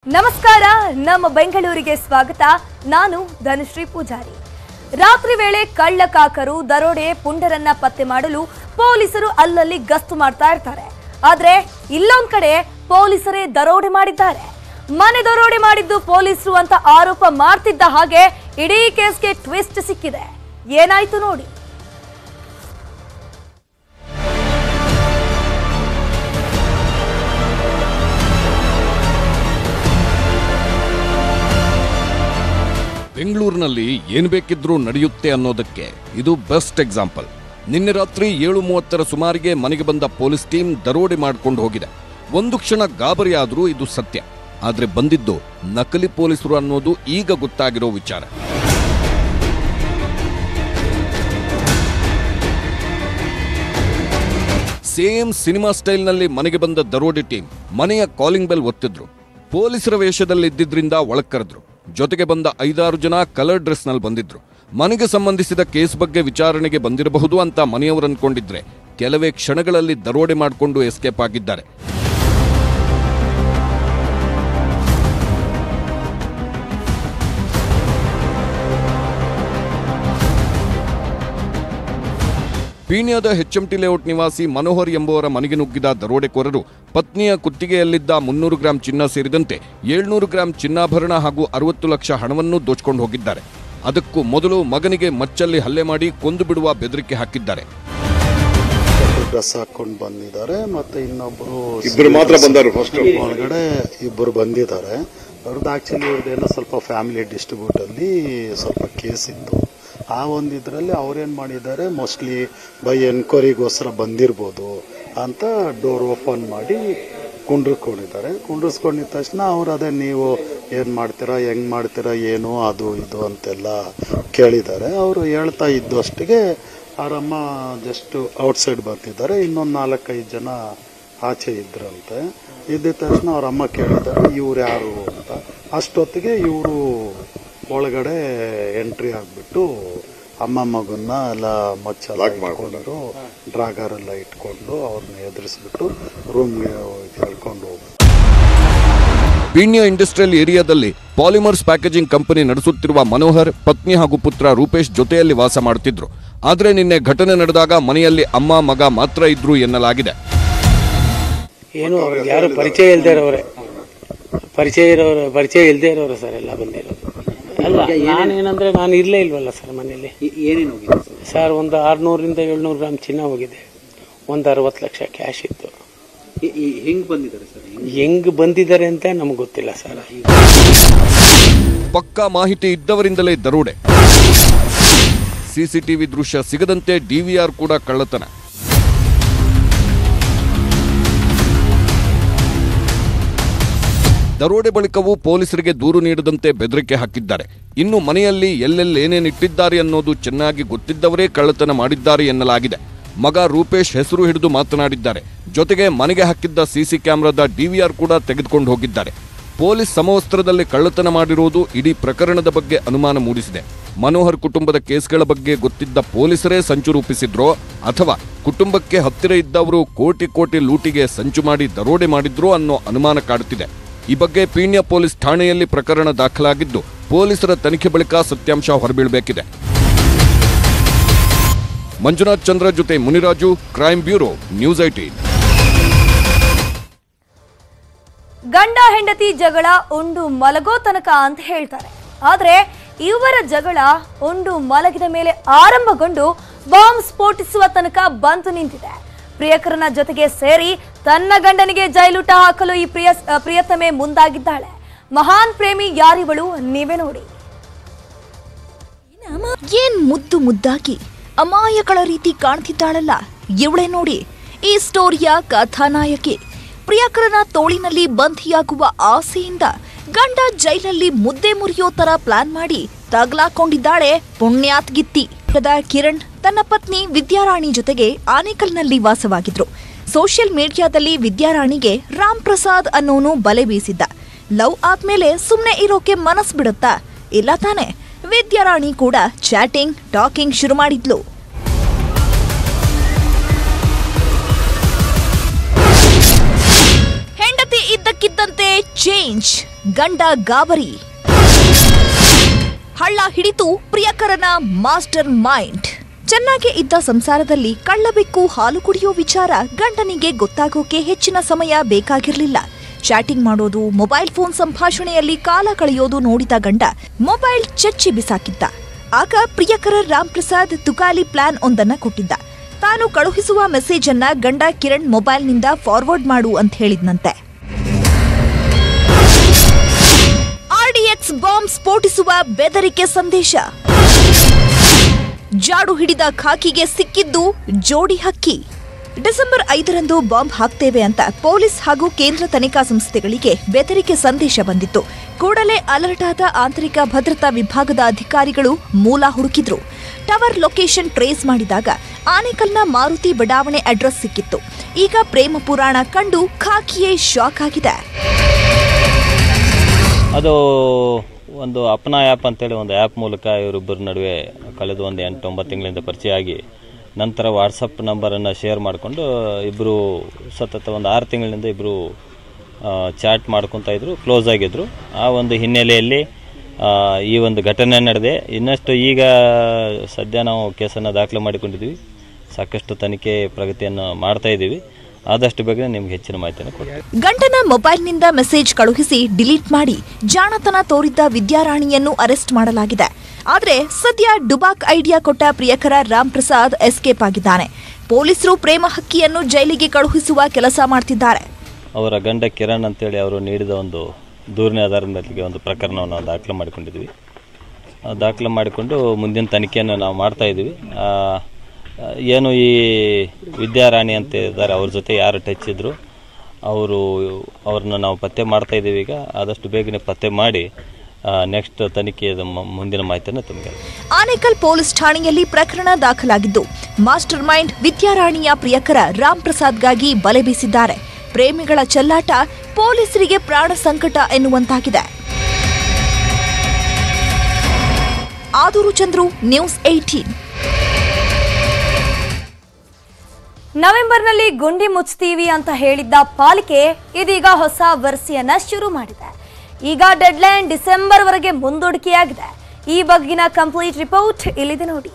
ನಮಸ್ಕಾರ ನಮ್ಮ ಬೆಂಗಳೂರಿಗೆ ಸ್ವಾಗತ ನಾನು ಧನುಶ್ರೀ ಪೂಜಾರಿ ರಾತ್ರಿ ವೇಳೆ ಕಳ್ಳ ಕಾಕರು ದರೋಡೆ ಪುಂಡರನ್ನ ಪತ್ತೆ ಮಾಡಲು ಪೊಲೀಸರು ಅಲ್ಲಲ್ಲಿ ಗಸ್ತು ಮಾಡ್ತಾ ಇರ್ತಾರೆ ಆದ್ರೆ ಇಲ್ಲೊಂದ್ ಕಡೆ ಪೊಲೀಸರೇ ದರೋಡೆ ಮಾಡಿದ್ದಾರೆ ಮನೆ ದರೋಡೆ ಮಾಡಿದ್ದು ಪೊಲೀಸರು ಅಂತ ಆರೋಪ ಮಾಡ್ತಿದ್ದ ಹಾಗೆ ಇಡೀ ಕೇಸ್ಗೆ ಟ್ವಿಸ್ಟ್ ಸಿಕ್ಕಿದೆ ಏನಾಯ್ತು ನೋಡಿ ಬೆಂಗಳೂರಿನಲ್ಲಿ ಏನ್ ಬೇಕಿದ್ರೂ ನಡೆಯುತ್ತೆ ಅನ್ನೋದಕ್ಕೆ ಇದು ಬೆಸ್ಟ್ ಎಕ್ಸಾಂಪಲ್ ನಿನ್ನೆ ರಾತ್ರಿ ಏಳು ಮೂವತ್ತರ ಸುಮಾರಿಗೆ ಮನೆಗೆ ಬಂದ ಪೊಲೀಸ್ ಟೀಮ್ ದರೋಡೆ ಮಾಡ್ಕೊಂಡು ಹೋಗಿದೆ ಒಂದು ಕ್ಷಣ ಗಾಬರಿ ಆದ್ರೂ ಇದು ಸತ್ಯ ಆದ್ರೆ ಬಂದಿದ್ದು ನಕಲಿ ಪೊಲೀಸರು ಅನ್ನೋದು ಈಗ ಗೊತ್ತಾಗಿರೋ ವಿಚಾರ ಸೇಮ್ ಸಿನಿಮಾ ಸ್ಟೈಲ್ನಲ್ಲಿ ಮನೆಗೆ ಬಂದ ದರೋಡೆ ಟೀಮ್ ಮನೆಯ ಕಾಲಿಂಗ್ ಬೆಲ್ ಒತ್ತಿದ್ರು ಪೊಲೀಸರ ವೇಷದಲ್ಲಿ ಇದ್ದಿದ್ರಿಂದ ಒಳಗ್ ಕರೆದ್ರು ಜೊತೆಗೆ ಬಂದ ಐದಾರು ಜನ ಕಲರ್ ಡ್ರೆಸ್ನಲ್ಲಿ ಬಂದಿದ್ರು ಮನೆಗೆ ಸಂಬಂಧಿಸಿದ ಕೇಸ್ ಬಗ್ಗೆ ವಿಚಾರಣೆಗೆ ಬಂದಿರಬಹುದು ಅಂತ ಮನೆಯವರು ಅನ್ಕೊಂಡಿದ್ರೆ ಕೆಲವೇ ಕ್ಷಣಗಳಲ್ಲಿ ದರೋಡೆ ಮಾಡಿಕೊಂಡು ಎಸ್ಕೇಪ್ ಆಗಿದ್ದಾರೆ ಪೀಣ್ಯದ ಎಚ್ಎಂಟಿ ಲೇಔಟ್ ನಿವಾಸಿ ಮನೋಹರ್ ಎಂಬುವರ ಮನೆಗೆ ನುಗ್ಗಿದ ದರೋಡೆಕೋರರು ಪತ್ನಿಯ ಕುತ್ತಿಗೆಯಲ್ಲಿದ್ದ ಮುನ್ನೂರು ಗ್ರಾಂ ಚಿನ್ನ ಸೇರಿದಂತೆ ಏಳ್ನೂರು ಗ್ರಾಂ ಚಿನ್ನಾಭರಣ ಹಾಗೂ ಅರವತ್ತು ಲಕ್ಷ ಹಣವನ್ನು ದೋಚ್ಕೊಂಡು ಹೋಗಿದ್ದಾರೆ ಅದಕ್ಕೂ ಮೊದಲು ಮಗನಿಗೆ ಮಚ್ಚಲ್ಲಿ ಹಲ್ಲೆ ಮಾಡಿ ಕೊಂದು ಬಿಡುವ ಬೆದರಿಕೆ ಹಾಕಿದ್ದಾರೆ ಡ್ರೆಸ್ ಹಾಕೊಂಡು ಬಂದಿದ್ದಾರೆ ಮತ್ತೆ ಇನ್ನೊಬ್ರು ಇಬ್ರು ಮಾತ್ರ ಬಂದರು ಫಸ್ಟ್ ಒಳಗಡೆ ಇಬ್ಬರು ಬಂದಿದ್ದಾರೆ ಅವ್ರದ್ದು ಆಕ್ಚುಲಿ ಇವ್ರದ್ದೇನೋ ಸ್ವಲ್ಪ ಫ್ಯಾಮಿಲಿ ಡಿಸ್ಟ್ರಿಬ್ಯೂಟ್ ಅಲ್ಲಿ ಸ್ವಲ್ಪ ಕೇಸ್ ಇತ್ತು ಆ ಒಂದು ಇದರಲ್ಲಿ ಅವ್ರೇನ್ ಮಾಡಿದ್ದಾರೆ ಮೋಸ್ಟ್ಲಿ ಬೈ ಎನ್ಕ್ವೈರಿಗೋಸ್ಕರ ಬಂದಿರ್ಬೋದು ಅಂತ ಡೋರ್ ಓಪನ್ ಮಾಡಿ ಕುಂಡ್ರಿಸ್ಕೊಂಡಿದ್ದಾರೆ ಕುಂಡ್ರಿಸ್ಕೊಂಡಿದ ತಕ್ಷಣ ಅವ್ರು ಅದೇ ನೀವು ಏನ್ ಮಾಡ್ತೀರಾ ಹೆಂಗ್ ಮಾಡ್ತೀರಾ ಏನು ಅದು ಇದು ಅಂತೆಲ್ಲ ಕೇಳಿದ್ದಾರೆ ಅವರು ಹೇಳ್ತಾ ಇದ್ದಷ್ಟಿಗೆ ಅವರಮ್ಮ ಜಸ್ಟ್ ಔಟ್ಸೈಡ್ ಬರ್ತಿದ್ದಾರೆ ಇನ್ನೊಂದು ನಾಲ್ಕೈದು ಜನ ಆಚೆ ಇದ್ರಂತೆ ಇದ್ದ ತಕ್ಷಣ ಅವ್ರ ಅಮ್ಮ ಕೇಳಿದ್ದಾರೆ ಇವ್ರು ಯಾರು ಅಂತ ಅಷ್ಟೊತ್ತಿಗೆ ಇವರು ಒಳಗಡೆ ಎಂಟ್ರಿ ಆಗ್ಬಿಟ್ಟು ಅಮ್ಮ ಮಗನ್ನ ಎಲ್ಲ ಮಚ್ಚೆಲ್ಲ Lock ಮಾಡ್ಕೊಂಡು. ಇಟ್ಕೊಂಡು ಡ್ರಾಗರ್ ಎಲ್ಲ ಇಟ್ಕೊಂಡು ಅವ್ರನ್ನ ಎದುರಿಸ್ಬಿಟ್ಟು ರೂಮ್ಗೆ ಹೇಳ್ಕೊಂಡು ಹೋಗ್ತಾರೆ ಪೀಣ್ಯ ಇಂಡಸ್ಟ್ರಿಯಲ್ ಏರಿಯಾದಲ್ಲಿ ಪಾಲಿಮರ್ಸ್ ಪ್ಯಾಕೇಜಿಂಗ್ ಕಂಪನಿ ನಡೆಸುತ್ತಿರುವ ಮನೋಹರ್ ಪತ್ನಿ ಹಾಗೂ ಪುತ್ರ ರೂಪೇಶ್ ಜೊತೆಯಲ್ಲಿ ವಾಸ ಮಾಡುತ್ತಿದ್ರು ಆದ್ರೆ ನಿನ್ನೆ ಘಟನೆ ನಡೆದಾಗ ಮನೆಯಲ್ಲಿ ಅಮ್ಮ ಮಗ ಮಾತ್ರ ಇದ್ರು ಎನ್ನಲಾಗಿದೆ ಏನು ಅವ್ರಿಗೆ ಯಾರು ಪರಿಚಯ ಇಲ್ದೇ ಇರೋರೆ ಪರಿಚಯ ಇರೋರು ಪರಿಚಯ ಇಲ್ದೇ ಇರೋರು ಸರ್ ಎಲ್ಲ ಬಂದಿರೋದು ಅಲ್ಲ ನಾನೇನಂದ್ರೆ ನಾನು ಇರ್ಲೇ ಇಲ್ವಲ್ಲ ಸರ್ ಮನೇಲಿ ಏನೇನು ಹೋಗಿದೆ ಸರ್? ಸರ್ ಒಂದು ಆರ್ನೂರಿಂದ ಏಳ್ನೂರು ಗ್ರಾಮ್ ಚಿನ್ನ ಹೋಗಿದೆ ಒಂದು ಅರವತ್ತು ಲಕ್ಷ ಕ್ಯಾಶ್ ಇತ್ತು ಈ- ಈ ಹೆಂಗ್ ಬಂದಿದ್ದಾರೆ ಸರ್ ಹೆಂಗ್- ಹೆಂಗ್ ಬಂದಿದ್ದಾರೆ ಅಂತ ನಮ್ಗೆ ಗೊತ್ತಿಲ್ಲ ಸರ್ ಪಕ್ಕಾ ಮಾಹಿತಿ ಇದ್ದವರಿಂದಲೇ ದರೋಡೆ ಸಿಸಿಟಿವಿ ದೃಶ್ಯ ಸಿಗದಂತೆ ಡಿವಿಆರ್ ಕೂಡ ಕಳ್ಳತನ ದರೋಡೆ ಬಳಿಕವೂ ಪೊಲೀಸರಿಗೆ ದೂರು ನೀಡದಂತೆ ಬೆದರಿಕೆ ಹಾಕಿದ್ದಾರೆ ಇನ್ನು ಮನೆಯಲ್ಲಿ ಎಲ್ಲೆಲ್ಲೇನೇನ್ ಇಟ್ಟಿದ್ದಾರೆ ಅನ್ನೋದು ಚೆನ್ನಾಗಿ ಗೊತ್ತಿದ್ದವರೇ ಕಳ್ಳತನ ಮಾಡಿದ್ದಾರೆ ಎನ್ನಲಾಗಿದೆ ಮಗ ರೂಪೇಶ್ ಹೆಸರು ಹಿಡಿದು ಮಾತನಾಡಿದ್ದಾರೆ ಜೊತೆಗೆ ಮನೆಗೆ ಹಾಕಿದ್ದ ಸಿಸಿ ಕ್ಯಾಮೆರಾದ ಡಿವಿಆರ್ ಕೂಡ ತೆಗೆದುಕೊಂಡು ಹೋಗಿದ್ದಾರೆ ಪೊಲೀಸ್ ಸಮವಸ್ತ್ರದಲ್ಲಿ ಕಳ್ಳತನ ಮಾಡಿರುವುದು ಇಡೀ ಪ್ರಕರಣದ ಬಗ್ಗೆ ಅನುಮಾನ ಮೂಡಿಸಿದೆ ಮನೋಹರ್ ಕುಟುಂಬದ ಕೇಸ್ಗಳ ಬಗ್ಗೆ ಗೊತ್ತಿದ್ದ ಪೊಲೀಸರೇ ಸಂಚು ರೂಪಿಸಿದ್ರೋ ಅಥವಾ ಕುಟುಂಬಕ್ಕೆ ಹತ್ತಿರ ಇದ್ದವರು ಕೋಟಿ ಕೋಟಿ ಲೂಟಿಗೆ ಸಂಚು ಮಾಡಿ ದರೋಡೆ ಮಾಡಿದ್ರೋ ಅನ್ನೋ ಅನುಮಾನ ಕಾಡುತ್ತಿದೆ ಈ ಬಗ್ಗೆ ಪೀಣ್ಯ ಪೊಲೀಸ್ ಠಾಣೆಯಲ್ಲಿ ಪ್ರಕರಣ ದಾಖಲಾಗಿದ್ದು ಪೊಲೀಸರ ತನಿಖೆ ಬಳಿಕ ಸತ್ಯಾಂಶ ಹೊರಬೀಳಬೇಕಿದೆ ಮಂಜುನಾಥ್ ಚಂದ್ರ ಜೊತೆ Muniraju crime bureau news eighteen ಗಂಡ ಹೆಂಡತಿ ಜಗಳ ಉಂಡು ಮಲಗೋ ತನಕ ಅಂತ ಹೇಳ್ತಾರೆ ಆದ್ರೆ ಇವರ ಜಗಳ ಉಂಡು ಮಲಗಿದ ಮೇಲೆ ಆರಂಭಗೊಂಡು ಬಾಂಬ್ ಸ್ಫೋಟಿಸುವ ತನಕ ಬಂತು ನಿಂತಿದೆ ಪ್ರಿಯಕರನ ಜೊತೆಗೆ ಸೇರಿ ತನ್ನ ಗಂಡನಿಗೆ ಜೈಲೂಟ ಹಾಕಲು ಈ ಪ್ರಿಯ ಪ್ರಿಯತಮೆ ಮುಂದಾಗಿದ್ದಾಳೆ ಮಹಾನ್ ಪ್ರೇಮಿ ಯಾರಿವಳು ನೀವೇ ನೋಡಿ ಏನ್ ಮುದ್ದು ಮುದ್ದಾಗಿ ಅಮಾಯಕಳ ರೀತಿ ಕಾಣ್ತಿದ್ದಾಳಲ್ಲ ಇವಳೆ ನೋಡಿ ಈ ಸ್ಟೋರಿಯ ಕಥಾನಾಯಕಿ ಪ್ರಿಯಕರನ ತೋಳಿನಲ್ಲಿ ಬಂಧಿಯಾಗುವ ಆಸೆಯಿಂದ ಗಂಡ ಜೈಲಲ್ಲಿ ಮುದ್ದೆ ಮುರಿಯೋ ತರ ಪ್ಲಾನ್ ಮಾಡಿ ತಗ್ಲಾಕೊಂಡಿದ್ದಾಳೆ ಪುಣ್ಯಾತ್ಗಿತ್ತಿ ದ ಕಿರಣ್ ತನ್ನ ಪತ್ನಿ ವಿದ್ಯಾರಾಣಿ ಜೊತೆಗೆ ಆನೇಕಲ್ನಲ್ಲಿ ವಾಸವಾಗಿದ್ರು ಸೋಷಿಯಲ್ ಮೀಡಿಯಾದಲ್ಲಿ ವಿದ್ಯಾರಾಣಿಗೆ ರಾಮ್ ಪ್ರಸಾದ್ ಅನ್ನೋನು ಬಲೆ ಬೀಸಿದ್ದ ಲವ್ ಆದ್ಮೇಲೆ ಸುಮ್ನೆ ಇರೋಕೆ ಮನಸ್ ಬಿಡುತ್ತಾ ಇಲ್ಲ ತಾನೆ ವಿದ್ಯಾರಾಣಿ ಕೂಡ ಚಾಟಿಂಗ್ ಟಾಕಿಂಗ್ ಶುರು ಮಾಡಿದ್ಲು ಹೆಂಡತಿ ಇದ್ದಕ್ಕಿದ್ದಂತೆ ಚೇಂಜ್ ಗಂಡ ಗಾಬರಿ ಹಳ್ಳ ಹಿಡಿತು ಪ್ರಿಯಕರನ ಮಾಸ್ಟರ್ ಮೈಂಡ್ ಚೆನ್ನಾಗೇ ಇದ್ದ ಸಂಸಾರದಲ್ಲಿ ಕಳ್ಳಬೆಕ್ಕು ಹಾಲು ಕುಡಿಯೋ ವಿಚಾರ ಗಂಡನಿಗೆ ಗೊತ್ತಾಗೋಕೆ ಹೆಚ್ಚಿನ ಸಮಯ ಬೇಕಾಗಿರ್ಲಿಲ್ಲ ಚಾಟಿಂಗ್ ಮಾಡೋದು ಮೊಬೈಲ್ ಫೋನ್ ಸಂಭಾಷಣೆಯಲ್ಲಿ ಕಾಲ ಕಳೆಯೋದು ನೋಡಿದ ಗಂಡ ಮೊಬೈಲ್ ಚಚ್ಚಿ ಬಿಸಾಕಿದ್ದ ಆಗ ಪ್ರಿಯಕರ ರಾಮ್ ಪ್ರಸಾದ್ ತುಕಾಲಿ ಪ್ಲಾನ್ ಒಂದನ್ನ ಕೊಟ್ಟಿದ್ದ ತಾನು ಕಳುಹಿಸುವ ಮೆಸೇಜ್ ಅನ್ನ ಗಂಡ ಕಿರಣ್ ಮೊಬೈಲ್ನಿಂದ ಫಾರ್ವರ್ಡ್ ಮಾಡು ಅಂತ ಹೇಳಿದ್ನಂತೆ ಆರ್ಡಿಎಕ್ಸ್ ಬಾಂಬ್ ಸ್ಫೋಟಿಸುವ ಬೆದರಿಕೆ ಸಂದೇಶ ಜಾಡು ಹಿಡಿದ ಖಾಕಿಗೆ ಸಿಕ್ಕಿದ್ದು ಜೋಡಿ ಹಕ್ಕಿ ಡಿಸೆಂಬರ್ ಐದರಂದು ಬಾಂಬ್ ಹಾಕ್ತೇವೆ ಅಂತ ಪೊಲೀಸ್ ಹಾಗೂ ಕೇಂದ್ರ ತನಿಖಾ ಸಂಸ್ಥೆಗಳಿಗೆ ಬೆದರಿಕೆ ಸಂದೇಶ ಬಂದಿತ್ತು ಕೂಡಲೇ ಅಲರ್ಟ್ ಆದ ಆಂತರಿಕ ಭದ್ರತಾ ವಿಭಾಗದ ಅಧಿಕಾರಿಗಳು ಮೂಲ ಹುಡುಕಿದ್ರು ಟವರ್ ಲೊಕೇಶನ್ ಟ್ರೇಸ್ ಮಾಡಿದಾಗ ಆನೇಕಲ್ನ ಮಾರುತಿ ಬಡಾವಣೆ ಅಡ್ರೆಸ್ ಸಿಕ್ಕಿತ್ತು ಈಗ ಪ್ರೇಮ ಪುರಾಣ ಕಂಡು ಖಾಕಿಯೇ ಶಾಕ್ ಆಗಿದೆ ಅದು ಒಂದು ಅಪ್ನಾ ಆ್ಯಪ್ ಅಂತೇಳಿ ಒಂದು ಆ್ಯಪ್ ಮೂಲಕ ಇವರಿಬ್ಬರ ನಡುವೆ ಕಳೆದ ಒಂದು ಎಂಟು ಒಂಬತ್ತು ತಿಂಗಳಿಂದ ಪರಿಚಯ ಆಗಿ ನಂತರ ವಾಟ್ಸಪ್ ನಂಬರನ್ನು ಶೇರ್ ಮಾಡಿಕೊಂಡು ಇಬ್ಬರು ಸತತ ಒಂದು ಆರು ತಿಂಗಳಿಂದ ಇಬ್ಬರು ಚಾಟ್ ಮಾಡ್ಕೊತಾ ಇದ್ರು ಕ್ಲೋಸ್ ಆಗಿದ್ರು ಆ ಒಂದು ಹಿನ್ನೆಲೆಯಲ್ಲಿ ಆ, ಈ ಒಂದು ಘಟನೆ ನಡೆದೆ ಇನ್ನಷ್ಟು ಈಗ ಸದ್ಯ ನಾವು ಕೇಸನ್ನು ದಾಖಲೆ ಮಾಡಿಕೊಂಡಿದ್ದೀವಿ ಸಾಕಷ್ಟು ತನಿಖೆ ಪ್ರಗತಿಯನ್ನು ಮಾಡ್ತಾ ಇದ್ದೀವಿ ಆದಷ್ಟು ಬೇಗ ನಿಮ್ಗೆ ಹೆಚ್ಚಿನ ಮಾಹಿತಿಯನ್ನು ಕೊಡ್ತೀವಿ ಗಂಡನ ಮೊಬೈಲ್ನಿಂದ ಮೆಸೇಜ್ ಕಳುಹಿಸಿ ಡಿಲೀಟ್ ಮಾಡಿ ಜಾಣತನ ತೋರಿದ್ದ ವಿದ್ಯಾರಾಣಿಯನ್ನು ಅರೆಸ್ಟ್ ಮಾಡಲಾಗಿದೆ ಆದರೆ ಸದ್ಯ ಡುಬಾಕ್ ಐಡಿಯಾ ಕೊಟ್ಟ ಪ್ರಿಯಕರ ರಾಮ್ ಪ್ರಸಾದ್ ಎಸ್ಕೇಪ್ ಆಗಿದ್ದಾನೆ ಪೊಲೀಸರು ಪ್ರೇಮ ಹಕ್ಕಿಯನ್ನು ಜೈಲಿಗೆ ಕಳುಹಿಸುವ ಕೆಲಸ ಮಾಡ್ತಿದ್ದಾರೆ ಅವರ ಗಂಡ ಕಿರಣ್ ಅಂತೇಳಿ ಅವರು ನೀಡಿದ ಒಂದು ದೂರಿನ ಆಧಾರದ ಮೇರೆಗೆ ಒಂದು ಪ್ರಕರಣವನ್ನು ನಾವು ದಾಖಲೆ ಮಾಡಿಕೊಂಡಿದ್ವಿ ಆ, ದಾಖಲೆ ಮಾಡಿಕೊಂಡು ಮುಂದಿನ ತನಿಖೆಯನ್ನು ನಾವು ಮಾಡ್ತಾ ಇದ್ದೀವಿ ಆ, ಆ, ಏನು ಈ ವಿದ್ಯಾರಾಣಿ ಅಂತ ಇದ್ದಾರೆ ಅವ್ರ ಜೊತೆ ಯಾರು ಟಚ್ ಇದ್ದರು ಅವರು ಅವ್ರನ್ನ ನಾವು ಪತ್ತೆ ಮಾಡ್ತಾ ಇದ್ದೀವಿ ಈಗ ಆದಷ್ಟು ಬೇಗನೆ ಪತ್ತೆ ಮಾಡಿ ನೆಕ್ಸ್ಟ್ ತನಿಖೆಯ ಮ- ಮುಂದಿನ ಮಾಹಿತಿಯನ್ನು ತಮಗೆ ಆನೇಕಲ್ ಪೊಲೀಸ್ ಠಾಣೆಯಲ್ಲಿ ಪ್ರಕರಣ ದಾಖಲಾಗಿದ್ದು ಮಾಸ್ಟರ್ ಮೈಂಡ್ ವಿದ್ಯಾರಾಣಿಯ ಪ್ರಿಯಕರ ರಾಮ್ ಪ್ರಸಾದ್ಗಾಗಿ ಬಲೆ ಬೀಸಿದ್ದಾರೆ ಪ್ರೇಮಿಗಳ ಚೆಲ್ಲಾಟ ಪೊಲೀಸರಿಗೆ ಪ್ರಾಣ ಸಂಕಟ ಎನ್ನುವಂತಾಗಿದೆ ಆದೂರು ಚಂದ್ರು ನ್ಯೂಸ್ ಏಟೀನ್ ನವೆಂಬರ್ನಲ್ಲಿ ಗುಂಡಿ ಮುಚ್ತೀವಿ ಅಂತ ಹೇಳಿದ್ದ ಪಾಲಿಕೆ ಇದೀಗ ಹೊಸ ವರಸೆಯನ್ನ ಶುರು ಮಾಡಿದೆ ಈಗ ಡೆಡ್ಲೈನ್ ಡಿಸೆಂಬರ್ ವರೆಗೆ ಮುಂದೂಡಿಕೆಯಾಗಿದೆ ಈ ಬಗ್ಗಿನ ಕಂಪ್ಲೀಟ್ ರಿಪೋರ್ಟ್ ಇಲ್ಲಿದೆ ನೋಡಿ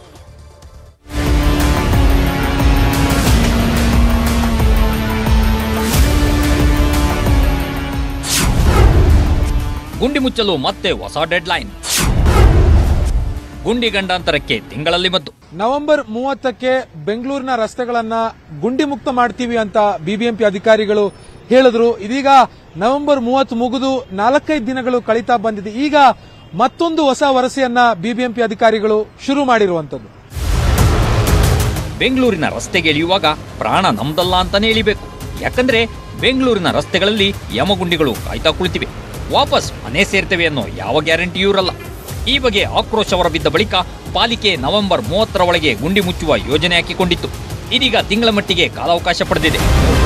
ಗುಂಡಿ ಮುಚ್ಚಲು ಮತ್ತೆ ಹೊಸ ಡೆಡ್ಲೈನ್ ಗುಂಡಿ ಗಂಡಾಂತರಕ್ಕೆ ತಿಂಗಳಲ್ಲಿ ಮದ್ದು ನವೆಂಬರ್ ಮೂವತ್ತಕ್ಕೆ ಬೆಂಗಳೂರಿನ ರಸ್ತೆಗಳನ್ನ ಗುಂಡಿ ಮುಕ್ತ ಮಾಡ್ತೀವಿ ಅಂತ ಬಿಬಿಎಂಪಿ ಅಧಿಕಾರಿಗಳು ಹೇಳಿದ್ರು ಇದೀಗ ನವೆಂಬರ್ ಮೂವತ್ತು ಮುಗಿದು ನಾಲ್ಕೈದು ದಿನಗಳು ಕಳೀತಾ ಬಂದಿದೆ ಈಗ ಮತ್ತೊಂದು ಹೊಸ ವರಸೆಯನ್ನ ಬಿಬಿಎಂಪಿ ಅಧಿಕಾರಿಗಳು ಶುರು ಮಾಡಿರುವಂತದ್ದು ಬೆಂಗಳೂರಿನ ರಸ್ತೆಗೆ ಇಳಿಯುವಾಗ ಪ್ರಾಣ ನಮ್ದಲ್ಲ ಅಂತಾನೆ ಎಳಿಬೇಕು ಯಾಕಂದ್ರೆ ಬೆಂಗಳೂರಿನ ರಸ್ತೆಗಳಲ್ಲಿ ಯಮಗುಂಡಿಗಳು ಕಾಯ್ತಾ ಕುಳಿತಿವೆ ವಾಪಸ್ ಮನೆ ಸೇರ್ತೇವೆ ಅನ್ನೋ ಯಾವ ಗ್ಯಾರಂಟಿಯೂ ಇರಲ್ಲ ಈ ಬಗ್ಗೆ ಆಕ್ರೋಶ ಹೊರಬಿದ್ದ ಬಳಿಕ ಪಾಲಿಕೆ ನವೆಂಬರ್ ಮೂವತ್ತರ ಒಳಗೆ ಗುಂಡಿ ಮುಚ್ಚುವ ಯೋಜನೆ ಹಾಕಿಕೊಂಡಿತ್ತು ಇದೀಗ ತಿಂಗಳ ಮಟ್ಟಿಗೆ ಕಾಲಾವಕಾಶ ಪಡೆದಿದೆ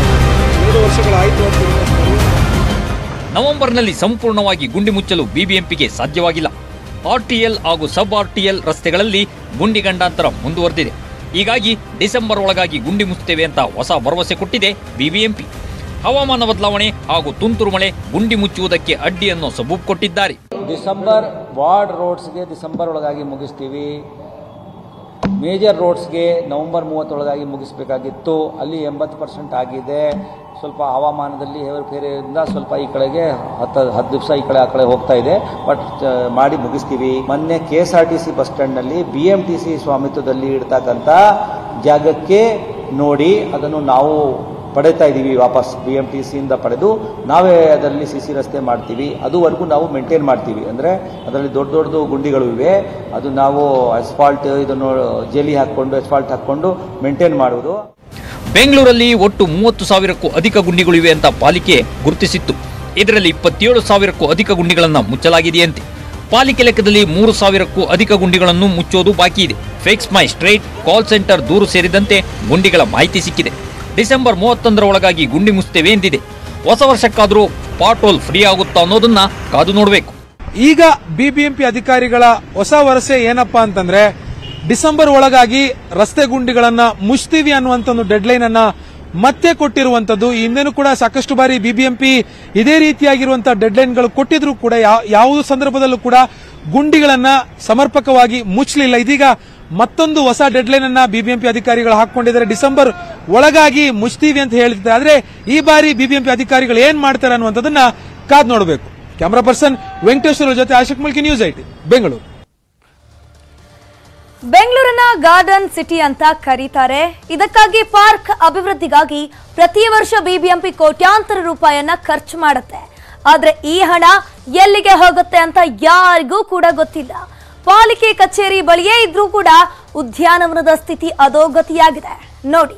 ನವೆಂಬರ್ನಲ್ಲಿ ಸಂಪೂರ್ಣವಾಗಿ ಗುಂಡಿ ಮುಚ್ಚಲು ಬಿಬಿಎಂಪಿಗೆ ಸಾಧ್ಯವಾಗಿಲ್ಲ ಆರ್ಟಿಎಲ್ ಹಾಗೂ ಸಬ್ ಆರ್ಟಿಎಲ್ ರಸ್ತೆಗಳಲ್ಲಿ ಗುಂಡಿ ಗಂಡಾಂತರ ಮುಂದುವರೆದಿದೆ ಹೀಗಾಗಿ ಡಿಸೆಂಬರ್ ಒಳಗಾಗಿ ಗುಂಡಿ ಮುಚ್ಚುತ್ತೇವೆ ಅಂತ ಹೊಸ ಭರವಸೆ ಕೊಟ್ಟಿದೆ ಬಿಬಿಎಂಪಿ ಹವಾಮಾನ ಬದಲಾವಣೆ ಹಾಗೂ ತುಂತುರು ಮಳೆ ಗುಂಡಿ ಮುಚ್ಚುವುದಕ್ಕೆ ಅಡ್ಡಿ ಅನ್ನೋ ಸಬೂಬ್ ಕೊಟ್ಟಿದ್ದಾರೆ ಡಿಸೆಂಬರ್ ವಾರ್ಡ್ ರೋಡ್ಸ್ಗೆ ಡಿಸೆಂಬರ್ ಒಳಗಾಗಿ ಮುಗಿಸ್ತೀವಿ ಮೇಜರ್ ರೋಡ್ಸ್ಗೆ ನವೆಂಬರ್ ಮೂವತ್ತೊಳಗಾಗಿ ಮುಗಿಸ್ಬೇಕಾಗಿತ್ತು ಅಲ್ಲಿ ಎಂಬತ್ತು ಪರ್ಸೆಂಟ್ ಆಗಿದೆ ಸ್ವಲ್ಪ ಹವಾಮಾನದಲ್ಲಿ ಏರುಪೇರಿಂದ ಸ್ವಲ್ಪ ಈ ಕಡೆಗೆ ಹತ್ತು ಹತ್ತು ದಿವಸ ಈ ಕಡೆ ಆ ಕಡೆ ಹೋಗ್ತಾ ಇದೆ ಬಟ್ ಮಾಡಿ ಮುಗಿಸ್ತೀವಿ ಮೊನ್ನೆ K S R T C bus ಸ್ಟ್ಯಾಂಡ್ನಲ್ಲಿ ಬಿ ಎಂ ಟಿ ಸಿ ಸ್ವಾಮಿತ್ವದಲ್ಲಿ ಇಡ್ತಕ್ಕಂಥ ಜಾಗಕ್ಕೆ ನೋಡಿ ಅದನ್ನು ನಾವು ಪಡೀತಾ ಇದ್ದೀವಿ ವಾಪಸ್ ಬಿ ಎಮ್ ಟಿ ಸಿಯಿಂದ ಪಡೆದು ನಾವೇ ಅದರಲ್ಲಿ ಸಿ ಸಿ ರಸ್ತೆ ಮಾಡ್ತೀವಿ ಅದುವರೆಗೂ ನಾವು ಮೇಂಟೈನ್ ಮಾಡ್ತೀವಿ ಅಂದರೆ ಅದರಲ್ಲಿ ದೊಡ್ಡ ದೊಡ್ಡದು ಗುಂಡಿಗಳು ಇವೆ ಅದು ನಾವು ಅಸ್ಫಾಲ್ಟ್ ಇದನ್ನು ಜೇಲಿ ಹಾಕ್ಕೊಂಡು ಅಸ್ಫಾಲ್ಟ್ ಹಾಕ್ಕೊಂಡು ಮೇಂಟೈನ್ ಮಾಡುವುದು ಬೆಂಗಳೂರಲ್ಲಿ ಒಟ್ಟು ಮೂವತ್ತು ಸಾವಿರಕ್ಕೂ ಅಧಿಕ ಗುಂಡಿಗಳಿವೆ ಅಂತ ಪಾಲಿಕೆ ಗುರುತಿಸಿತ್ತು ಇದರಲ್ಲಿ ಇಪ್ಪತ್ತೇಳು ಸಾವಿರಕ್ಕೂ ಅಧಿಕ ಗುಂಡಿಗಳನ್ನು ಮುಚ್ಚಲಾಗಿದೆಯಂತೆ ಪಾಲಿಕೆ ಲೆಕ್ಕದಲ್ಲಿ ಮೂರು ಸಾವಿರಕ್ಕೂ ಅಧಿಕ ಗುಂಡಿಗಳನ್ನು ಮುಚ್ಚೋದು ಬಾಕಿ ಇದೆ fix my street call centre ದೂರು ಸೇರಿದಂತೆ ಗುಂಡಿಗಳ ಮಾಹಿತಿ ಸಿಕ್ಕಿದೆ ಡಿಸೆಂಬರ್ ಮೂವತ್ತೊಂದರ ಒಳಗಾಗಿ ಗುಂಡಿ ಮುಚ್ಚುತ್ತೇವೆ ಎಂದಿದೆ ಹೊಸ ವರ್ಷಕ್ಕಾದರೂ ಪಾಟೋಲ್ ಫ್ರೀ ಆಗುತ್ತಾ ಅನ್ನೋದನ್ನ ಕಾದು ನೋಡಬೇಕು ಈಗ ಬಿಬಿಎಂಪಿ ಅಧಿಕಾರಿಗಳ ಹೊಸ ವರಸೆ ಏನಪ್ಪಾ ಅಂತಂದ್ರೆ ಡಿಸೆಂಬರ್ ಒಳಗಾಗಿ ರಸ್ತೆ ಗುಂಡಿಗಳನ್ನ ಮುಚ್ತೀವಿ ಅನ್ನುವಂತ ಒಂದು ಡೆಡ್ಲೈನ್ ಅನ್ನ ಮತ್ತೆ ಕೊಟ್ಟಿರುವಂತದ್ದು ಈ ಹಿಂದೆನೂ ಕೂಡ ಸಾಕಷ್ಟು ಬಾರಿ ಬಿಬಿಎಂಪಿ ಇದೇ ರೀತಿಯಾಗಿರುವಂತಹ ಡೆಡ್ಲೈನ್ಗಳು ಕೊಟ್ಟಿದ್ರು ಕೂಡ ಯಾ- ಯಾವುದೇ ಸಂದರ್ಭದಲ್ಲೂ ಕೂಡ ಗುಂಡಿಗಳನ್ನ ಸಮರ್ಪಕವಾಗಿ ಮುಚ್ಚಲಿಲ್ಲ ಇದೀಗ ಮತ್ತೊಂದು ಹೊಸ ಡೆಡ್ಲೈನ್ ಅನ್ನ ಬಿಬಿಎಂಪಿ ಅಧಿಕಾರಿಗಳು ಹಾಕೊಂಡಿದ್ದಾರೆ ಡಿಸೆಂಬರ್ ಒಳಗಾಗಿ ಮುಚ್ತೀವಿ ಅಂತ ಹೇಳ್ತಿದ್ದಾರೆ ಆದ್ರೆ ಈ ಬಾರಿ ಬಿಬಿಎಂಪಿ ಅಧಿಕಾರಿಗಳು ಏನ್ ಮಾಡ್ತಾರೆ ಅನ್ನುವಂಥದ್ದನ್ನ ಕಾದ್ ನೋಡಬೇಕು ಕ್ಯಾಮರಾ ಪರ್ಸನ್ ವೆಂಕಟೇಶ್ವರ ಜೊತೆ ಆಶಕ್ ಮುಲ್ಕಿ ನ್ಯೂಸ್ ಐಟಿ ಬೆಂಗಳೂರು ಬೆಂಗಳೂರನ್ನ ಗಾರ್ಡನ್ ಸಿಟಿ ಅಂತ ಕರೀತಾರೆ ಇದಕ್ಕಾಗಿ ಪಾರ್ಕ್ ಅಭಿವೃದ್ಧಿಗಾಗಿ ಪ್ರತಿ ವರ್ಷ ಬಿಬಿಎಂಪಿ ಕೋಟ್ಯಾಂತರ ರೂಪಾಯಿಯನ್ನ ಖರ್ಚು ಮಾಡುತ್ತೆ ಆದ್ರೆ ಈ ಹಣ ಎಲ್ಲಿಗೆ ಹೋಗುತ್ತೆ ಅಂತ ಯಾರಿಗೂ ಕೂಡ ಗೊತ್ತಿಲ್ಲ ಪಾಲಿಕೆ ಕಚೇರಿ ಬಳಿಯೇ ಇದ್ರೂ ಕೂಡ ಉದ್ಯಾನವನದ ಸ್ಥಿತಿ ಅಧೋಗತಿಯಾಗಿದೆ ನೋಡಿ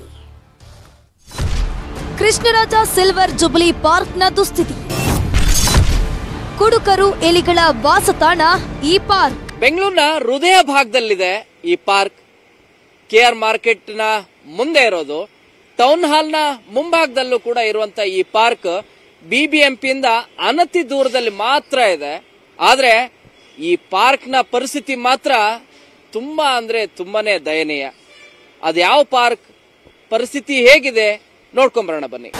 ಕೃಷ್ಣರಾಜ ಸಿಲ್ವರ್ ಜುಬ್ಲಿ ಪಾರ್ಕ್ನ ದುಸ್ಥಿತಿ ಕುಡುಕರು ಎಲಿಗಳ ವಾಸತಾಣ ಈ ಪಾರ್ಕ್ ಬೆಂಗಳೂರಿನ ಹೃದಯ ಭಾಗದಲ್ಲಿದೆ ಈ ಪಾರ್ಕ್ ಕೆ ಆರ್ ಮಾರ್ಕೆಟ್ನ ಮುಂದೆ ಇರೋದು ಟೌನ್ ಹಾಲ್ನ ಮುಂಭಾಗದಲ್ಲೂ ಕೂಡ ಇರುವಂತ ಈ ಪಾರ್ಕ್ ಬಿಬಿಎಂಪಿಯಿಂದ ಅನತಿ ದೂರದಲ್ಲಿ ಮಾತ್ರ ಇದೆ ಆದ್ರೆ ಈ ಪಾರ್ಕ್ನ ಪರಿಸ್ಥಿತಿ ಮಾತ್ರ ತುಂಬಾ ಅಂದ್ರೆ ತುಂಬಾನೇ ದಯನೀಯ ಅದು ಯಾವ ಪಾರ್ಕ್ ಪರಿಸ್ಥಿತಿ ಹೇಗಿದೆ ನೋಡ್ಕೊಂಬರೋಣ ಬನ್ನಿ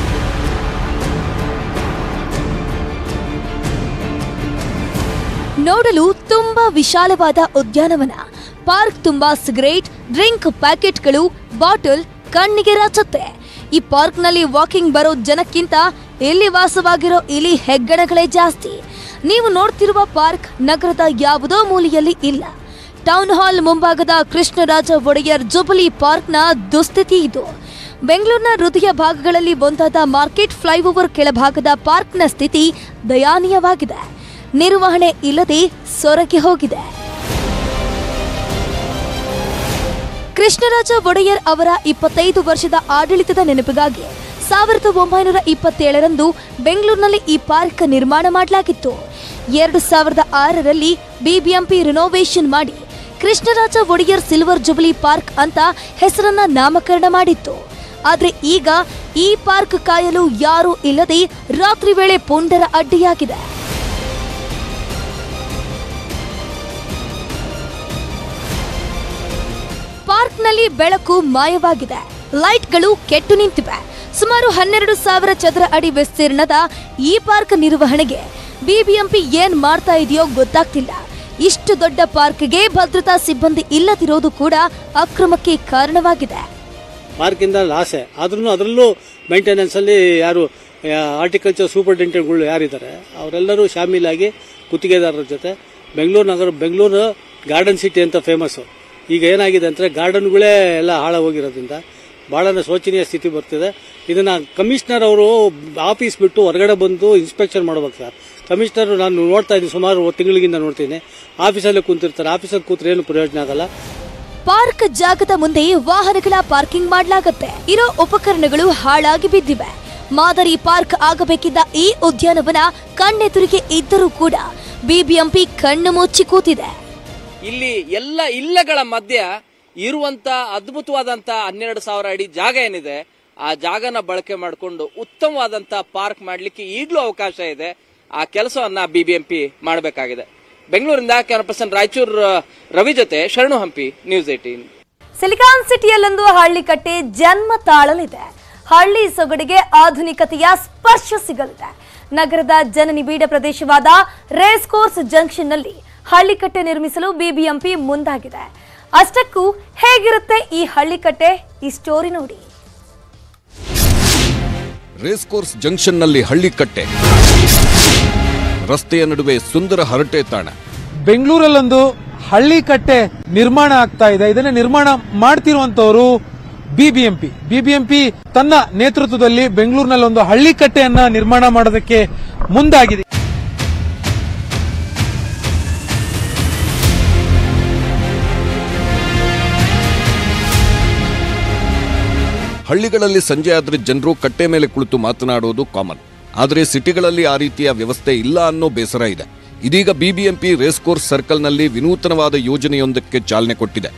ನೋಡಲು ತುಂಬಾ ವಿಶಾಲವಾದ ಉದ್ಯಾನವನ ಪಾರ್ಕ್ ತುಂಬಾ ಸಿಗರೇಟ್ ಡ್ರಿಂಕ್ ಪ್ಯಾಕೆಟ್ಗಳು ಬಾಟಲ್ ಕಣ್ಣಿಗೆ ರಾಚುತ್ತೆ ಈ ಪಾರ್ಕ್ನಲ್ಲಿ ವಾಕಿಂಗ್ ಬರೋ ಜನಕ್ಕಿಂತ ಇಲ್ಲಿ ವಾಸವಾಗಿರೋ ಇಲಿ ಹೆಗ್ಗಣಗಳೇ ಜಾಸ್ತಿ ನೀವು ನೋಡ್ತಿರುವ ಪಾರ್ಕ್ ನಗರದ ಯಾವುದೋ ಮೂಲೆಯಲ್ಲಿ ಇಲ್ಲ ಟೌನ್ ಹಾಲ್ ಮುಂಭಾಗದ ಕೃಷ್ಣರಾಜ ಒಡೆಯರ್ ಜುಬಲಿ ಪಾರ್ಕ್ನ ದುಸ್ಥಿತಿ ಇದು ಬೆಂಗಳೂರಿನ ಹೃದಯ ಭಾಗಗಳಲ್ಲಿ ಒಂದಾದ ಮಾರ್ಕೆಟ್ ಫ್ಲೈಓವರ್ ಕೆಳಭಾಗದ ಪಾರ್ಕ್ನ ಸ್ಥಿತಿ ದಯಾನೀಯವಾಗಿದೆ ನಿರ್ವಹಣೆ ಇಲ್ಲದೆ ಸೊರಗಿ ಹೋಗಿದೆ ಕೃಷ್ಣರಾಜ ಒಡೆಯರ್ ಅವರ ಇಪ್ಪತ್ತೈದು ವರ್ಷದ ಆಡಳಿತದ ನೆನಪಿಗಾಗಿ ಸಾವಿರದ ಒಂಬೈನೂರ ಇಪ್ಪತ್ತೇಳರಂದು ಬೆಂಗಳೂರಿನಲ್ಲಿ ಈ ಪಾರ್ಕ್ ನಿರ್ಮಾಣ ಮಾಡಲಾಗಿತ್ತು ಎರಡು ಸಾವಿರದ ಆರರಲ್ಲಿ ಬಿಬಿಎಂಪಿ ರಿನೋವೇಷನ್ ಮಾಡಿ Krishnaraja Wodeyar silver jubilee park ಅಂತ ಹೆಸರನ್ನ ನಾಮಕರಣ ಮಾಡಿತ್ತು ಆದ್ರೆ ಈಗ ಈ ಪಾರ್ಕ್ ಕಾಯಲು ಯಾರೂ ಇಲ್ಲದೆ ರಾತ್ರಿ ವೇಳೆ ಪುಂಡರ ಅಡ್ಡಿಯಾಗಿದೆ ಪಾರ್ಕ್ನಲ್ಲಿ ಬೆಳಕು ಮಾಯವಾಗಿದೆ ಲೈಟ್ಗಳು ಕೆಟ್ಟು ನಿಂತಿವೆ ಸುಮಾರು ಹನ್ನೆರಡು ಸಾವಿರ ಚದರ ಅಡಿ ವಿಸ್ತೀರ್ಣದ ಈ ಪಾರ್ಕ್ ನಿರ್ವಹಣೆಗೆ ಬಿಬಿಎಂಪಿ ಏನ್ ಮಾಡ್ತಾ ಇದೆಯೋ ಗೊತ್ತಾಗ್ತಿಲ್ಲ ಇಷ್ಟು ದೊಡ್ಡ ಪಾರ್ಕ್ಗೆ ಭದ್ರತಾ ಸಿಬ್ಬಂದಿ ಇಲ್ಲದಿರೋದು ಕೂಡ ಅಕ್ರಮಕ್ಕೆ ಕಾರಣವಾಗಿದೆ ಪಾರ್ಕಿಂದ ಲಾಸೆ ಆದ್ರೂ ಅದರಲ್ಲೂ ಮೇಂಟೆನೆನ್ಸ್ ಅಲ್ಲಿ ಯಾರು ಆರ್ಟಿಕಲ್ಚರ್ ಸೂಪರಿಂಟೆಂಡೆಂಟ್ಗಳು ಯಾರಿದ್ದಾರೆ ಅವರೆಲ್ಲರೂ ಶಾಮೀಲಾಗಿ ಗುತ್ತಿಗೆದಾರರ ಜೊತೆ ಬೆಂಗಳೂರು ನಗರ ಬೆಂಗಳೂರು ಗಾರ್ಡನ್ ಸಿಟಿ ಅಂತ ಫೇಮಸ್ಸು ಈಗ ಏನಾಗಿದೆ ಅಂದರೆ ಗಾರ್ಡನ್ಗಳೇ ಎಲ್ಲ ಹಾಳಾಗೋಗಿರೋದ್ರಿಂದ ಭಾಳ ಶೋಚನೀಯ ಸ್ಥಿತಿ ಬರ್ತಿದೆ ಇದನ್ನ ಕಮಿಷನರ್ ಅವರು ಆಫೀಸ್ ಬಿಟ್ಟು ಹೊರಗಡೆ ಬಂದು ಇನ್ಸ್ಪೆಕ್ಷನ್ ಮಾಡ್ಬೇಕು ಸರ್ ಕಮಿಷನರ್ ನಾನು ನೋಡ್ತಾ ಇದ್ದೀನಿ ಸುಮಾರು ತಿಂಗಳಿಗಿಂದ ನೋಡ್ತೀನಿ ಆಫೀಸಲ್ಲೇ ಕೂತಿರ್ತಾರೆ ಆಫೀಸಲ್ಲಿ ಕೂತ್ರೆ ಏನು ಪ್ರಯೋಜನ ಆಗಲ್ಲ ಪಾರ್ಕ್ ಜಾಗದ ಮುಂದೆ ವಾಹನಗಳ ಪಾರ್ಕಿಂಗ್ ಮಾಡಲಾಗತ್ತೆ ಇರೋ ಉಪಕರಣಗಳು ಹಾಳಾಗಿ ಬಿದ್ದಿವೆ ಮಾದರಿ ಪಾರ್ಕ್ ಆಗಬೇಕಿದ್ದ ಈ ಉದ್ಯಾನವನ ಕಣ್ಣೆದುರಿಗೆ ಇದ್ದರೂ ಕೂಡ ಬಿಬಿಎಂಪಿ ಕಣ್ಣು ಮುಚ್ಚಿ ಕೂತಿದೆ ಇಲ್ಲಿ ಎಲ್ಲ ಇಲ್ಲಗಳ ಮಧ್ಯ ಇರುವಂತ ಅದ್ಭುತವಾದಂತ ಹನ್ನೆರಡು ಸಾವಿರ ಅಡಿ ಜಾಗ ಏನಿದೆ ಆ ಜಾಗನ ಬಳಕೆ ಮಾಡಿಕೊಂಡು ಉತ್ತಮವಾದಂತ ಪಾರ್ಕ್ ಮಾಡ್ಲಿಕ್ಕೆ ಈಗಲೂ ಅವಕಾಶ ಇದೆ ಆ ಕೆಲಸವನ್ನ ಬಿಬಿಎಂಪಿ ಮಾಡಬೇಕಾಗಿದೆ ಬೆಂಗಳೂರಿಂದ ಕ್ಯಾಮರಾ ಪರ್ಸನ್ ರಾಯಚೂರು ರವಿ ಜೊತೆ Sharanu Hampi news eighteen silicon ಸಿಟಿಯಲ್ಲೊಂದು ಹಳ್ಳಿ ಕಟ್ಟೆ ಜನ್ಮ ತಾಳಲಿದೆ ಹಳ್ಳಿ ಸೊಗಡಿಗೆ ಆಧುನಿಕತೆಯ ಸ್ಪರ್ಶ ಸಿಗಲಿದೆ ನಗರದ ಜನನಿಬಿಡ ಪ್ರದೇಶವಾದ ರೇಸ್ ಕೋರ್ಸ್ ಜಂಕ್ಷನ್ನಲ್ಲಿ ಹಳ್ಳಿಕಟ್ಟೆ ನಿರ್ಮಿಸಲು ಬಿಬಿಎಂಪಿ ಮುಂದಾಗಿದೆ ಅಷ್ಟಕ್ಕೂ ಹೇಗಿರುತ್ತೆ ಈ ಹಳ್ಳಿಕಟ್ಟೆ ಈ ಸ್ಟೋರಿ ನೋಡಿ ರೇಸ್ ಕೋರ್ಸ್ ಜಂಕ್ಷನ್ನಲ್ಲಿ ಹಳ್ಳಿಕಟ್ಟೆ ರಸ್ತೆಯ ನಡುವೆ ಸುಂದರ ಹರಟೆ ತಾಣ ಬೆಂಗಳೂರಲ್ಲೊಂದು ಹಳ್ಳಿ ಕಟ್ಟೆ ನಿರ್ಮಾಣ ಆಗ್ತಾ ಇದೆ ಇದನ್ನ ನಿರ್ಮಾಣ ಮಾಡ್ತಿರುವಂತವರು ಬಿಬಿಎಂಪಿ ಬಿಬಿಎಂಪಿ ತನ್ನ ನೇತೃತ್ವದಲ್ಲಿ ಬೆಂಗಳೂರಿನಲ್ಲಿ ಒಂದು ಹಳ್ಳಿ ಕಟ್ಟೆಯನ್ನ ನಿರ್ಮಾಣ ಮಾಡೋದಕ್ಕೆ ಮುಂದಾಗಿದೆ ಹಳ್ಳಿಗಳಲ್ಲಿ ಸಂಜೆ ಆದ್ರೆ ಜನರು ಕಟ್ಟೆ ಮೇಲೆ ಕುಳಿತು ಮಾತನಾಡೋದು ಕಾಮನ್ ಆದರೆ ಸಿಟಿಗಳಲ್ಲಿ ಆ ರೀತಿಯ ವ್ಯವಸ್ಥೆ ಇಲ್ಲ ಅನ್ನೋ ಬೇಸರ ಇದೆ ಇದೀಗ ಬಿಬಿಎಂಪಿ ರೇಸ್ ಕೋರ್ಸ್ ಸರ್ಕಲ್ನಲ್ಲಿ ವಿನೂತನವಾದ ಯೋಜನೆಯೊಂದಕ್ಕೆ ಚಾಲನೆ ಕೊಟ್ಟಿದೆ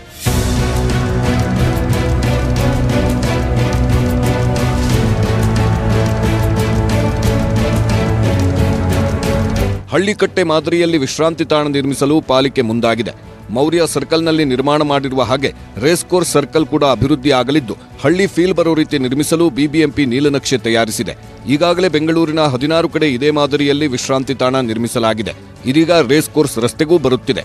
ಹಳ್ಳಿಕಟ್ಟೆ ಮಾದರಿಯಲ್ಲಿ ವಿಶ್ರಾಂತಿ ತಾಣ ನಿರ್ಮಿಸಲು ಪಾಲಿಕೆ ಮುಂದಾಗಿದೆ ಮೌರ್ಯ ಸರ್ಕಲ್ನಲ್ಲಿ ನಿರ್ಮಾಣ ಮಾಡಿರುವ ಹಾಗೆ ರೇಸ್ ಕೋರ್ಸ್ ಸರ್ಕಲ್ ಕೂಡ ಅಭಿವೃದ್ಧಿ ಆಗಲಿದ್ದು ಹಳ್ಳಿ ಫೀಲ್ ಬರೋ ರೀತಿ ನಿರ್ಮಿಸಲು ಬಿಬಿಎಂಪಿ ನೀಲನಕ್ಷೆ ತಯಾರಿಸಿದೆ ಈಗಾಗಲೇ ಬೆಂಗಳೂರಿನ ಹದಿನಾರು ಕಡೆ ಇದೇ ಮಾದರಿಯಲ್ಲಿ ವಿಶ್ರಾಂತಿ ತಾಣ ನಿರ್ಮಿಸಲಾಗಿದೆ ಇದೀಗ ರೇಸ್ ಕೋರ್ಸ್ ರಸ್ತೆಗೂ ಬರುತ್ತಿದೆ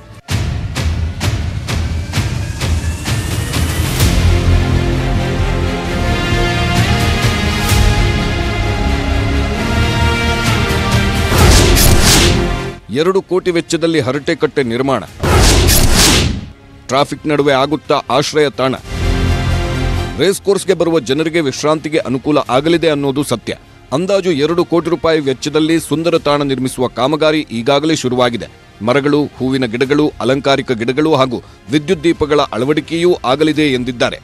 ಎರಡು ಕೋಟಿ ವೆಚ್ಚದಲ್ಲಿ ಹರಟೆಕಟ್ಟೆ ನಿರ್ಮಾಣ ಟ್ರಾಫಿಕ್ ನಡುವೆ ಆಗುತ್ತಾ ಆಶ್ರಯ ತಾಣ ರೇಸ್ ಕೋರ್ಸ್ಗೆ ಬರುವ ಜನರಿಗೆ ವಿಶ್ರಾಂತಿಗೆ ಅನುಕೂಲ ಆಗಲಿದೆ ಅನ್ನೋದು ಸತ್ಯ ಅಂದಾಜು ಎರಡು ಕೋಟಿ ರೂಪಾಯಿ ವೆಚ್ಚದಲ್ಲಿ ಸುಂದರ ತಾಣ ನಿರ್ಮಿಸುವ ಕಾಮಗಾರಿ ಈಗಾಗಲೇ ಶುರುವಾಗಿದೆ ಮರಗಳು ಹೂವಿನ ಗಿಡಗಳು ಅಲಂಕಾರಿಕ ಗಿಡಗಳು ಹಾಗೂ ವಿದ್ಯುತ್ ದೀಪಗಳ ಅಳವಡಿಕೆಯೂ ಆಗಲಿದೆ ಎಂದಿದ್ದಾರೆ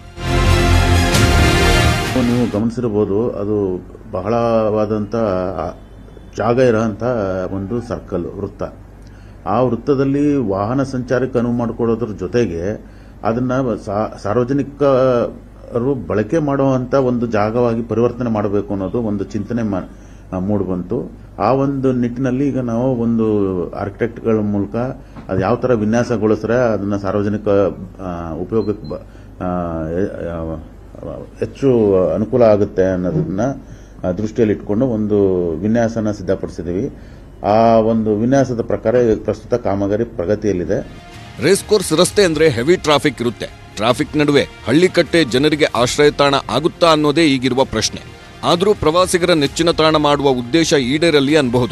ನೀವು ಗಮನಿಸಿರ್ಬೋದು ಅದು ಬಹಳವಾದಂಥ ಜಾಗ ಇರೋಂಥ ಒಂದು ಸರ್ಕಲ್ ವೃತ್ತ ಆ ವೃತ್ತದಲ್ಲಿ ವಾಹನ ಸಂಚಾರಕ್ಕೆ ಅನುವು ಮಾಡಿಕೊಡೋದ್ರ ಜೊತೆಗೆ ಅದನ್ನ ಸಾ- ಸಾರ್ವಜನಿಕರು ಬಳಕೆ ಮಾಡುವಂಥ ಒಂದು ಜಾಗವಾಗಿ ಪರಿವರ್ತನೆ ಮಾಡಬೇಕು ಅನ್ನೋದು ಒಂದು ಚಿಂತನೆ ಮೂಡಿಬಂತು ಆ ಒಂದು ನಿಟ್ಟಿನಲ್ಲಿ ಈಗ ನಾವು ಒಂದು ಆರ್ಕಿಟೆಕ್ಟ್ಗಳ ಮೂಲಕ ಅದು ಯಾವ ಥರ ವಿನ್ಯಾಸಗೊಳಿಸ್ರೆ ಅದನ್ನ ಸಾರ್ವಜನಿಕ ಆ, ಉಪಯೋಗಕ್ಕೆ ಬ- ಆ, ಎ- ಆ, ಹೆಚ್ಚು ಅನುಕೂಲ ಆಗುತ್ತೆ ಅನ್ನೋದನ್ನ ಆ, ದೃಷ್ಟಿಯಲ್ಲಿ ಇಟ್ಕೊಂಡು ಒಂದು ವಿನ್ಯಾಸನ ಸಿದ್ಧಪಡಿಸಿದ್ದೀವಿ ಆ ಒಂದು ವಿನ್ಯಾಸದ ಪ್ರಕಾರ ಈಗ ಪ್ರಸ್ತುತ ಕಾಮಗಾರಿ ಪ್ರಗತಿಯಲ್ಲಿದೆ ರೇಸ್ ಕೋರ್ಸ್ ರಸ್ತೆ ಅಂದ್ರೆ ಹೆವಿ ಟ್ರಾಫಿಕ್ ಇರುತ್ತೆ ಟ್ರಾಫಿಕ್ ನಡುವೆ ಹಳ್ಳಿಕಟ್ಟೆ ಜನರಿಗೆ ಆಶ್ರಯ ತಾಣ ಆಗುತ್ತಾ ಅನ್ನೋದೇ ಈಗಿರುವ ಪ್ರಶ್ನೆ ಆದರೂ ಪ್ರವಾಸಿಗರ ನೆಚ್ಚಿನ ತಾಣ ಮಾಡುವ ಉದ್ದೇಶ ಈಡೇರಲಿ ಅನ್ಬಹುದು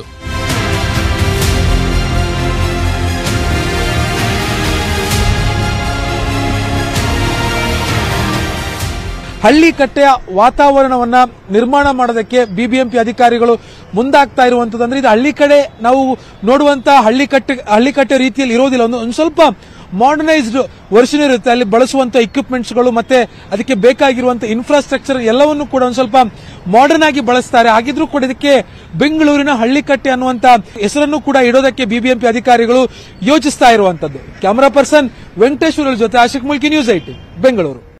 ಹಳ್ಳಿ ಕಟ್ಟೆಯ ವಾತಾವರಣವನ್ನ ನಿರ್ಮಾಣ ಮಾಡೋದಕ್ಕೆ ಬಿಬಿಎಂಪಿ ಅಧಿಕಾರಿಗಳು ಮುಂದಾಗ್ತಾ ಇರುವಂತದ್ದು ಅಂದ್ರೆ ಇದು ಹಳ್ಳಿ ಕಡೆ ನಾವು ನೋಡುವಂತ ಹಳ್ಳಿ ಕಟ್ಟೆ ಹಳ್ಳಿ ಕಟ್ಟೆ ರೀತಿಯಲ್ಲಿ ಇರೋದಿಲ್ಲ ಒಂದು ಒಂದು ಸ್ವಲ್ಪ ಮಾಡರ್ನೈಸ್ಡ್ ವರ್ಷನ್ ಇರುತ್ತೆ ಅಲ್ಲಿ ಬಳಸುವಂತ ಇಕ್ವಿಪ್ಮೆಂಟ್ಸ್ಗಳು ಮತ್ತೆ ಅದಕ್ಕೆ ಬೇಕಾಗಿರುವಂತ ಇನ್ಫ್ರಾಸ್ಟ್ರಕ್ಚರ್ ಎಲ್ಲವನ್ನು ಕೂಡ ಒಂದು ಸ್ವಲ್ಪ ಮಾಡರ್ನ್ ಆಗಿ ಬಳಸ್ತಾರೆ ಹಾಗಿದ್ರೂ ಕೂಡ ಇದಕ್ಕೆ ಬೆಂಗಳೂರಿನ ಹಳ್ಳಿಕಟ್ಟೆ ಅನ್ನುವಂತ ಹೆಸರನ್ನು ಕೂಡ ಇಡೋದಕ್ಕೆ ಬಿಬಿಎಂಪಿ ಅಧಿಕಾರಿಗಳು ಯೋಚಿಸ್ತಾ ಇರುವಂತದ್ದು ಕ್ಯಾಮರಾ ಪರ್ಸನ್ ವೆಂಕಟೇಶ್ವರ ಜೊತೆ ಆಶಿಕ್ ಮುಲ್ಕಿ ನ್ಯೂಸ್ ಐಟಿ ಬೆಂಗಳೂರು